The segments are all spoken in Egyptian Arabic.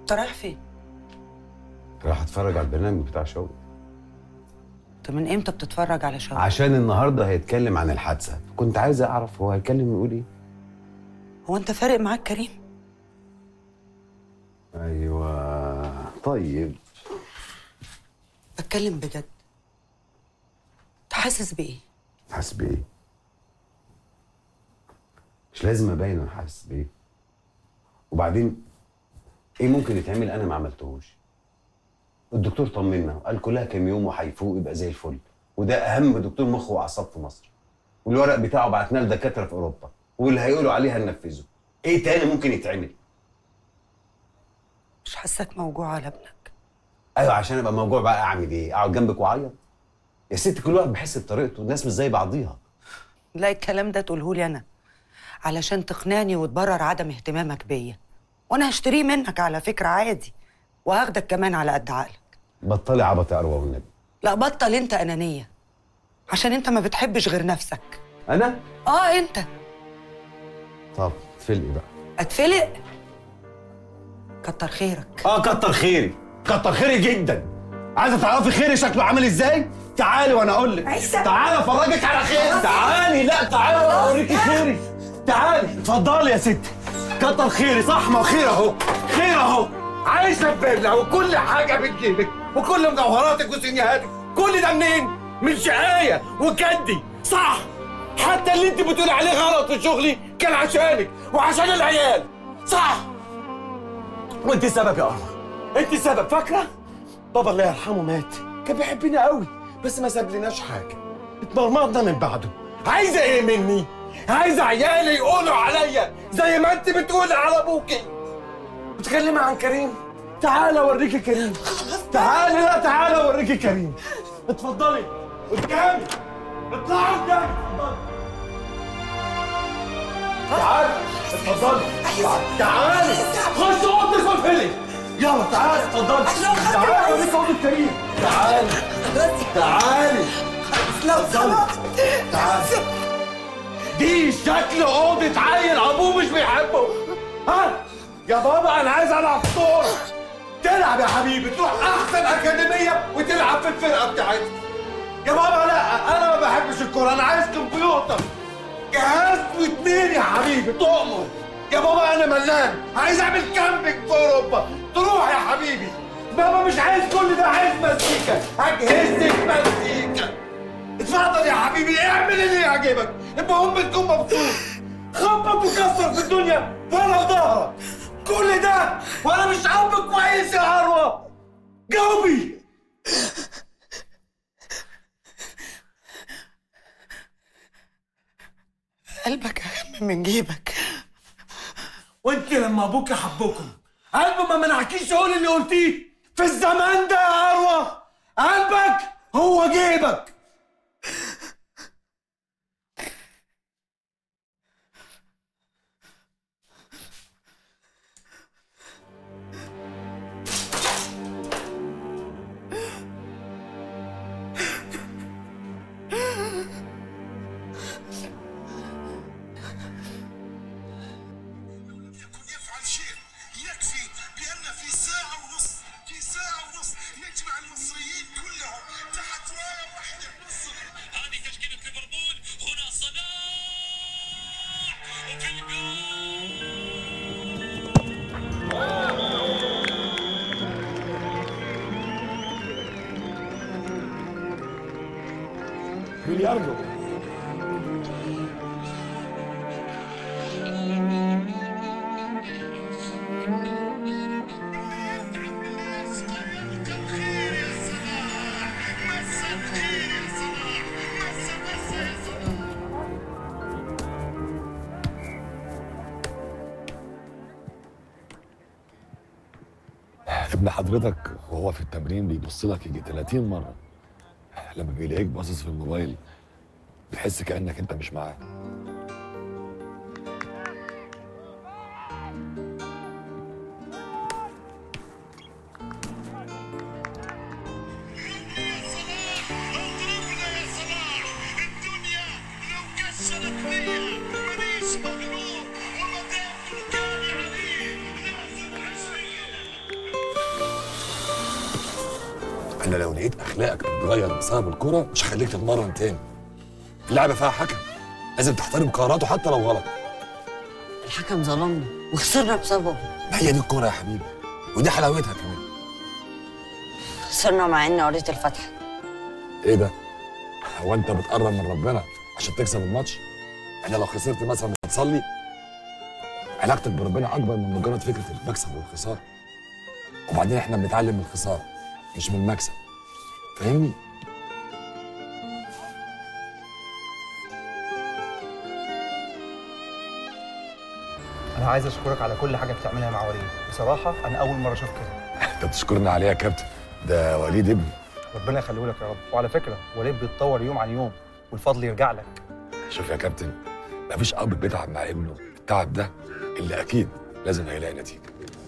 انت رايح فين؟ راح اتفرج على البرنامج بتاع شوقي انت من امتى بتتفرج على شوقي؟ عشان النهارده هيتكلم عن الحادثه كنت عايز اعرف هو هيتكلم يقول ايه هو انت فارق معاك كريم؟ ايوه طيب بتكلم بجد انت حاسس بايه؟ حاسس بايه مش لازم ابين انا حاسس بايه وبعدين ايه ممكن يتعمل انا ما عملتهوش الدكتور طمنا وقال كلها كام يوم وهيفوق يبقى زي الفل وده اهم دكتور مخ واعصاب في مصر والورق بتاعه بعتناه لدكاتره في اوروبا واللي هيقولوا عليه هننفذه ايه تاني ممكن يتعمل مش حاسك موجوع على ابنك ايوه عشان ابقى موجوع بقى اعمل ايه اقعد جنبك واعيط يا ست كل واحد بيحس بطريقته الناس مش زي بعضيها لا الكلام ده تقوله لي انا علشان تقنعني وتبرر عدم اهتمامك بيا وانا هشتريه منك على فكره عادي وهاخدك كمان على قد عقلك بطلي عبط يا اروى والنبي لا بطل انت انانيه عشان انت ما بتحبش غير نفسك انا اه انت طب اتفلقي بقى اتفلق كتر خيرك اه كتر خيري كتر خيري جدا عايزه تعرفي خيري شكله عامل ازاي تعالي وانا اقول لك عيسى. تعالي افرجك على خيري تعالي لا تعالي وانا اوريكي خيري تعالي اتفضلي يا ستي كتر خيري صح ما خير اهو خير اهو عايشه في فيلا وكل حاجه بتجيبك وكل مجوهراتك وسنيهاتك كل ده منين؟ من شقايه وكدي صح حتى اللي انت بتقولي عليه غلط في شغلي كان عشانك وعشان العيال صح وانت السبب يا قمر انت السبب فاكره بابا الله يرحمه مات كان بيحبني قوي بس ما سابلناش حاجه اتمرمطنا من بعده عايزه ايه مني عايزه عيالي يقولوا عليا زي ما انت بتقولي على ابوكي بتكلمي عن كريم تعالى اوريكي كريم تعالي لا تعالى اوريكي كريم اتفضلي قدامي اطلعي قدامي اتفضلي تعالي اتفضلي تعالي خش اوضتك واقفلي يلا تعالي اتفضلي تعالي اوريك اوضه كريم تعالي تعالي اتفضلي تعالي دي شكل اوضه عيل ابوه مش بيحبه ها يا بابا انا عايز العب كوره تلعب يا حبيبي تروح احسن اكاديميه وتلعب في الفرقه بتاعتك يا بابا لا انا ما بحبش الكوره انا عايز كمبيوتر جهاز واتنين يا حبيبي تؤمر يا بابا انا ملان عايز اعمل كامبينج في اوروبا تروح يا حبيبي بابا مش عايز كل ده عايز مزيكا اجهزه مزيكا اتفضل يا حبيبي اعمل اللي يعجبك المهم تكون مبسوط خبط وكسر في الدنيا وانا في ظهرك كل ده وانا مش اب كويس يا عروه جاوبي قلبك اهم من جيبك وانت لما ابوك حبكم قلبه ما منعكيش تقول اللي قلتيه في الزمان ده يا عروه قلبك هو جيبك يكن يفعل شيء يكفي بأن في ساعة ونص في ساعة ونص يجمع المصريين كلهم تحت راية واحدة مصر هذه تشكيلة ليفربول هنا صلاح وفي الجول بلياردو خير يا صلاح مسا خير يا صلاح مسا مسا يا صلاح ابن حضرتك وهو في التمرين بيبص لك يجي 30 مره لما بيلاقيك باصص في الموبايل بيحس كانك انت مش معاه اضربنا يا صلاح الدنيا لو كسرت فيا مانيش مغلوب وما دام تركاني عليه لازم اشيل لو لقيت اخلاقك بتتغير بسبب الكرة مش هخليك تتمرن تاني اللعبة فيها حكم لازم تحترم قراراته حتى لو غلط الحكم ظلمنا وخسرنا بسببه ما هي دي الكرة يا حبيبي ودي حلاوتها كمان خسرنا مع اني قريت الفاتحه ايه ده؟ هو انت بتقرب من ربنا عشان تكسب الماتش؟ احنا لو خسرت مثلا مش هتصلي؟ علاقتك بربنا اكبر من مجرد فكره المكسب والخساره. وبعدين احنا بنتعلم من الخساره مش من المكسب. فاهمني؟ انا عايز اشكرك على كل حاجه بتعملها مع وليد بصراحه انا اول مره اشوف كده انت بتشكرني عليها يا كابتن ده وليد ابني ربنا يخليه لك يا رب وعلى فكره وليد بيتطور يوم عن يوم والفضل يرجع لك شوف يا كابتن مفيش اب بيتعب مع ابنه التعب ده اللي اكيد لازم هيلاقي نتيجه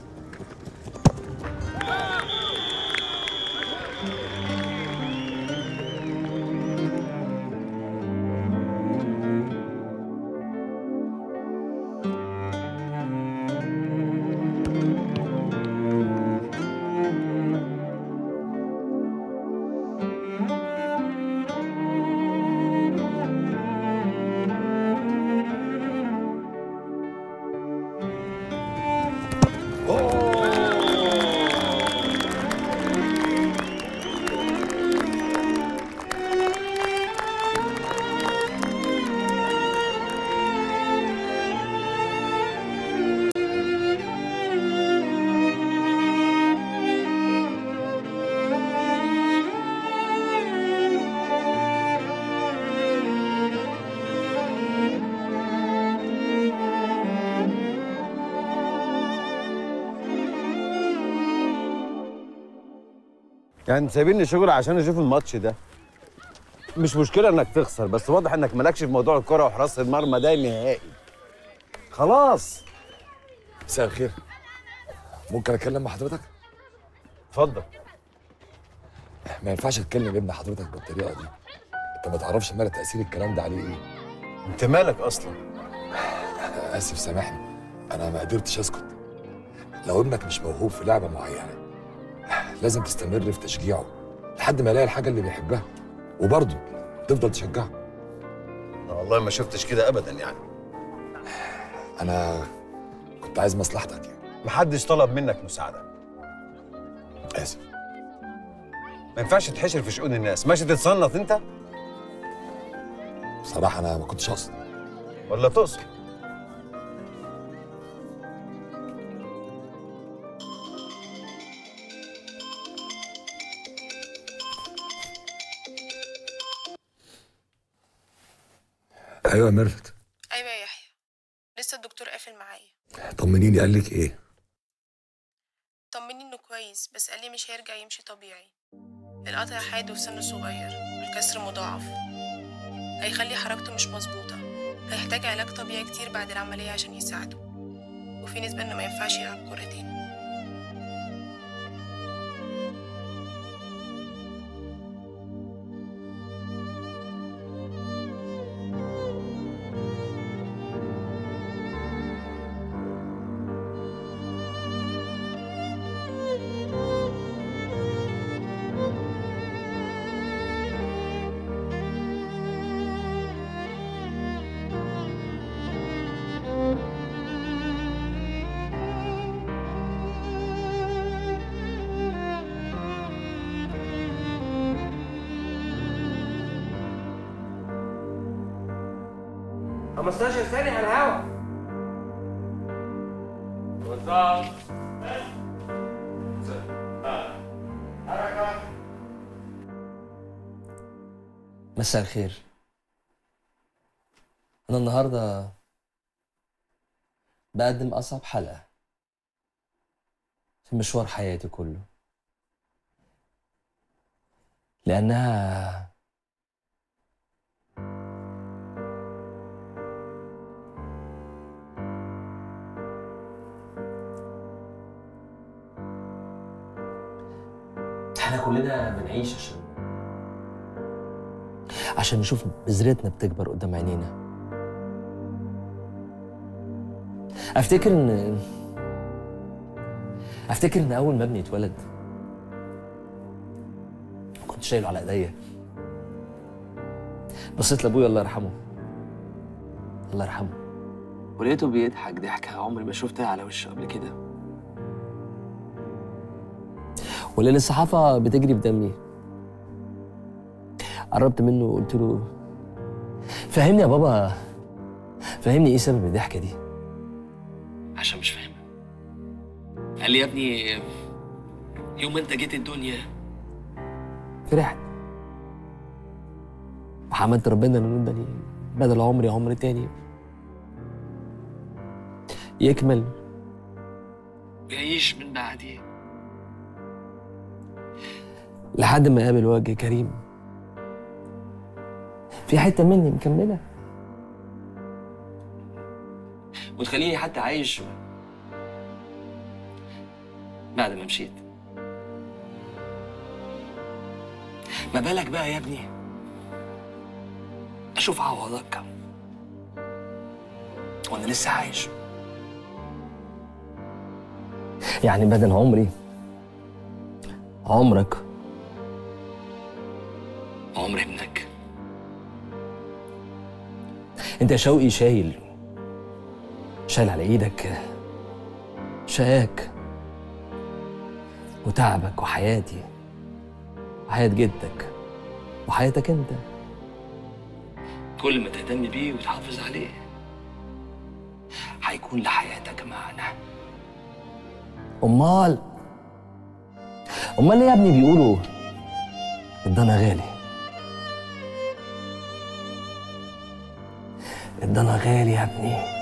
يعني سايبيني شغل عشان اشوف الماتش ده مش مشكله انك تخسر بس واضح انك مالكش في موضوع الكره وحراسه المرمى ده نهائي خلاص مساء الخير ممكن اتكلم مع حضرتك؟ اتفضل ما ينفعش تكلم ابن حضرتك بالطريقه دي انت ما تعرفش مدى تاثير الكلام ده عليه ايه انت مالك اصلا أنا اسف سامحني انا ما قدرتش اسكت لو ابنك مش موهوب في لعبه معينه لازم تستمر في تشجيعه لحد ما يلاقي الحاجه اللي بيحبها وبرضه تفضل تشجعه والله ما شفتش كده ابدا يعني انا كنت عايز مصلحتك يعني محدش طلب منك مساعده اسف ما ينفعش تحشر في شؤون الناس ماشي تتصنط انت بصراحه انا ما كنتش اقصد ولا تقصد ايوه يا ميرفت ايوه يا يحيى لسه الدكتور قافل معايا طمنيني قال لك ايه طمني انه كويس بس قال لي مش هيرجع يمشي طبيعي القطع حاد في سن صغير والكسر مضاعف هيخلي حركته مش مظبوطة هيحتاج علاج طبيعي كتير بعد العملية عشان يساعده وفي نسبة انه ما ينفعش يلعب كورة تاني مساء الخير أنا النهاردة بقدم أصعب حلقة في مشوار حياتي كله لأنها احنا كلنا بنعيش عشان عشان نشوف بذرتنا بتكبر قدام عينينا افتكر ان افتكر ان اول ما ابني اتولد كنت شايله على ايديا بصيت لابويا الله يرحمه الله يرحمه ولقيته بيضحك ضحكه عمري ما شفتها على وشه قبل كده ولان الصحافه بتجري في دمي قربت منه وقلت له فهمني يا بابا فهمني ايه سبب الضحكه دي عشان مش فاهم قال لي يا ابني يوم ما انت جيت الدنيا فرحت وحمدت ربنا انه اداني بدل عمري عمر تاني يكمل ويعيش من بعدي لحد ما قابل وجه كريم في حته مني مكمله وتخليني حتى عايش بعد ما مشيت ما بالك بقى يا ابني اشوف عوضك وانا لسه عايش يعني بدل عمري عمرك عمر ابنك انت يا شوقي شايل شايل على ايدك شقاك وتعبك وحياتي وحياة جدك وحياتك انت كل ما تهتم بيه وتحافظ عليه هيكون لحياتك معنى امال امال ليه يا ابني بيقولوا الضنا غالي الضنا غالي يا ابني